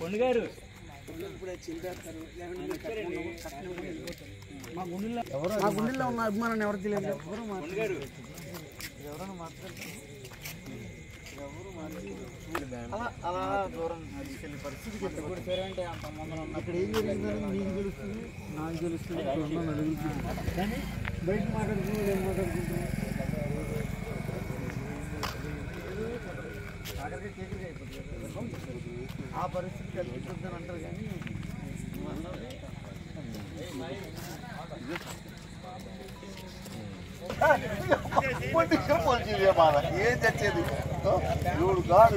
పండు గారు మా గుండెల్లో మా గుండెల్లో ఉన్న అభిమానాన్ని ఎవరికి తెలియదు ఎవరు మాట్లాడరు. అలా అలా దూరం తీసుకెళ్ళే పరిస్థితికి వెళ్ళిపోతుంది. ఇక్కడ ఏం జరిగిందని నీకు తెలుస్తుంది నాకు తెలుస్తుంది ఇక్కడ ఉన్న నలుగురికి తెలుస్తుంది. కానీ బయట మాట్లాడుకున్నాడు ఏం మాట్లాడుకుంటున్నాం ఆఖరికి కేకులు అయిపోతుంది. ఆ పరిస్థితి కల్పించొద్దని అంటారు కానీ నువ్వు అన్నది ఏం చచ్చేది చూడు కాదు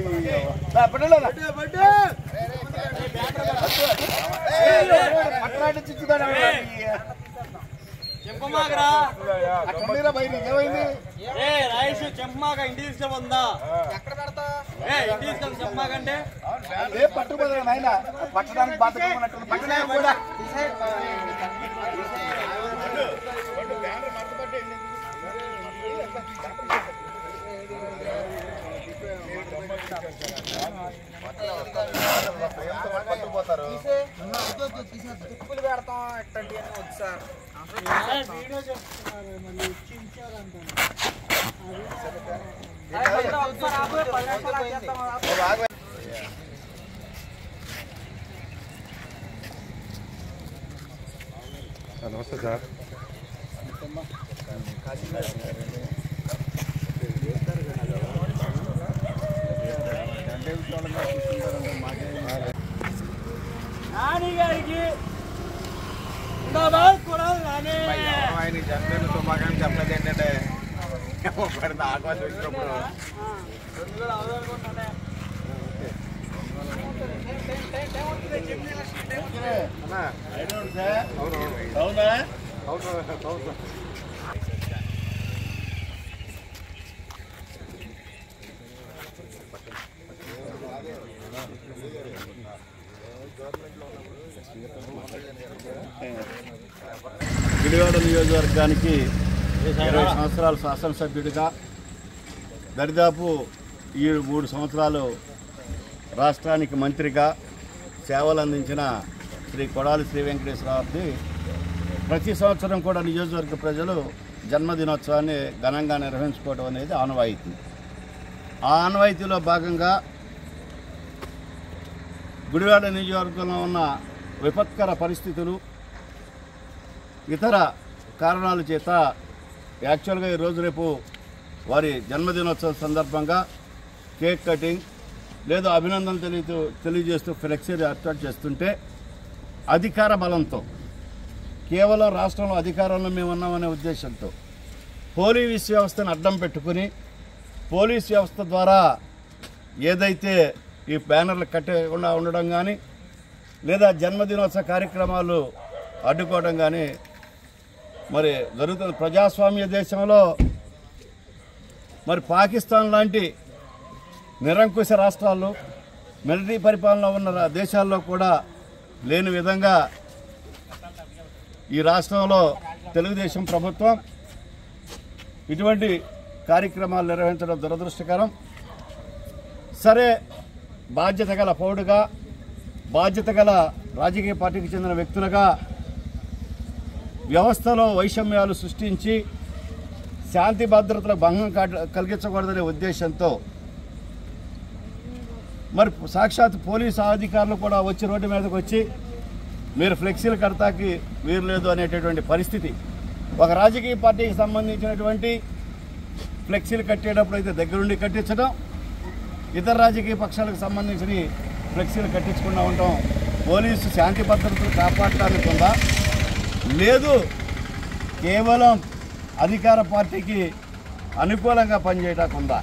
పట్టణాన్ని చిచ్చుతాడు చెంపమాగరా అక్కడ బయట ఏమైంది ఏ రాయేష్ చెంపమాగ ఇంటికి తీసుకుపోందా ఏ ఇంటికి తీసుకొని చెంపమాగంటే ఏ పట్టుకుపోదా నాయన పట్టడానికి బాధకున్నట్టు పట్టడానికి కూడా పట్టుకుపోతారు తుప్పులు పెడతాం ఇట్లాంటివన్నీ వద్దు సార్ వీడియో చెప్తున్నారు మళ్ళీ నమస్తే సార్ నాని గారికి ఉండాలి కూడా నాని ఆయన చనిపోయిన శుభాకాంక్షలు చెప్పలేదు ఏంటంటే పడితే ఆకాశం వచ్చినప్పుడు అవునా అవును అవును విడివాడ నియోజకవర్గానికి ఇరవై సంవత్సరాలు శాసనసభ్యుడిగా దరిదాపు ఈ మూడు సంవత్సరాలు రాష్ట్రానికి మంత్రిగా సేవలు అందించిన శ్రీ కొడాలి శ్రీ వెంకటేశ్వరరావుకి ప్రతి సంవత్సరం కూడా నియోజకవర్గ ప్రజలు జన్మదినోత్సవాన్ని ఘనంగా నిర్వహించుకోవడం అనేది ఆనవాయితీ ఆ ఆనవాయితీలో భాగంగా గుడివాడ నియోజకవర్గంలో ఉన్న విపత్కర పరిస్థితులు ఇతర కారణాల చేత యాక్చువల్గా ఈరోజు రేపు వారి జన్మదినోత్సవం సందర్భంగా కేక్ కటింగ్ లేదా అభినందనలు తెలియ తెలియజేస్తూ ఫ్లెక్సీ ఏర్పాటు చేస్తుంటే అధికార బలంతో కేవలం రాష్ట్రంలో అధికారంలో మేము ఉన్నామనే ఉద్దేశంతో పోలీస్ వ్యవస్థను అడ్డం పెట్టుకుని పోలీస్ వ్యవస్థ ద్వారా ఏదైతే ఈ బ్యానర్లు కట్టకుండా ఉండడం కానీ లేదా జన్మదినోత్సవ కార్యక్రమాలు అడ్డుకోవడం కానీ మరి జరుగుతుంది ప్రజాస్వామ్య దేశంలో మరి పాకిస్తాన్ లాంటి నిరంకుశ రాష్ట్రాల్లో మిలిటరీ పరిపాలన ఉన్న రా- దేశాల్లో కూడా లేని విధంగా ఈ రాష్ట్రంలో తెలుగుదేశం ప్రభుత్వం ఇటువంటి కార్యక్రమాలు నిర్వహించడం దురదృష్టకరం సరే బాధ్యత గల పౌరుడుగా బాధ్యత గల రాజకీయ పార్టీకి చెందిన వ్యక్తులుగా వ్యవస్థలో వైషమ్యాలు సృష్టించి శాంతి భద్రతల భంగం కాట- కలిగించకూడదనే ఉద్దేశంతో మరి సాక్షాత్ పోలీసు అధికారులు కూడా వచ్చి రోడ్డు మీదకి వచ్చి మీరు ఫ్లెక్సీలు కడతాకి వీరు లేదు అనేటటువంటి పరిస్థితి ఒక రాజకీయ పార్టీకి సంబంధించినటువంటి ఫ్లెక్సీలు కట్టేటప్పుడు అయితే దగ్గరుండి కట్టించడం ఇతర రాజకీయ పక్షాలకు సంబంధించిన ఫ్లెక్సీలు కట్టించకుండా ఉండటం పోలీసు శాంతి భద్రతలు కాపాడటానికి ఉందా లేదు కేవలం అధికార పార్టీకి అనుకూలంగా పనిచేయటానికి ఉందా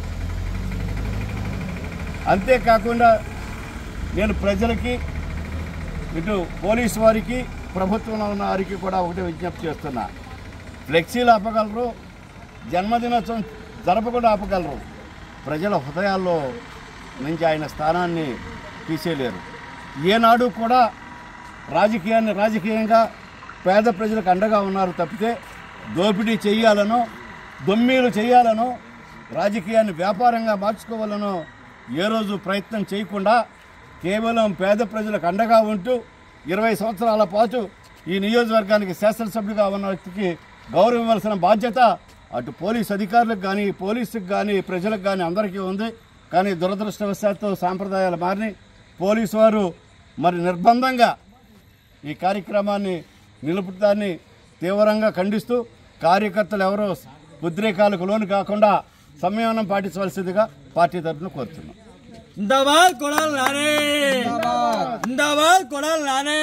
అంతేకాకుండా నేను ప్రజలకి ఇటు పోలీసు వారికి ప్రభుత్వంలో ఉన్న వారికి కూడా ఒకటే విజ్ఞప్తి చేస్తున్నా ఫ్లెక్సీలు ఆపగలరు జన్మదినోత్సవం జరపకుండా ఆపగలరు ప్రజల హృదయాల్లో నుంచి ఆయన స్థానాన్ని తీసేయలేరు ఏనాడు కూడా రాజకీయాన్ని రాజకీయంగా పేద ప్రజలకు అండగా ఉన్నారు తప్పితే దోపిడీ చేయాలనో దొమ్మీలు చేయాలనో రాజకీయాన్ని వ్యాపారంగా మార్చుకోవాలనో ఏ రోజు ప్రయత్నం చేయకుండా కేవలం పేద ప్రజలకు అండగా ఉంటూ ఇరవై సంవత్సరాల పాటు ఈ నియోజకవర్గానికి శాసనసభ్యుడిగా ఉన్న వ్యక్తికి గౌరవం ఇవ్వాల్సిన బాధ్యత అటు పోలీస్ అధికారులకు కానీ పోలీసుకు కానీ ప్రజలకు కానీ అందరికీ ఉంది కానీ దురదృష్టవశాత్తు సాంప్రదాయాలు మారినాయి పోలీసు వారు మరి నిర్బంధంగా ఈ కార్యక్రమాన్ని నిలుపుతాన్ని తీవ్రంగా ఖండిస్తూ కార్యకర్తలు ఎవరో ఉద్రేకాలకు లోను కాకుండా సంయమనం పాటించవలసిందిగా పార్టీ తరఫున కోరుతున్నాం జిందాబాద్ కొడాలి నానే జిందాబాద్ కొడాలి నానే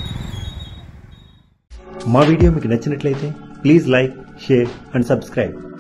మా వీడియో మీకు నచ్చినట్లయితే please like share and subscribe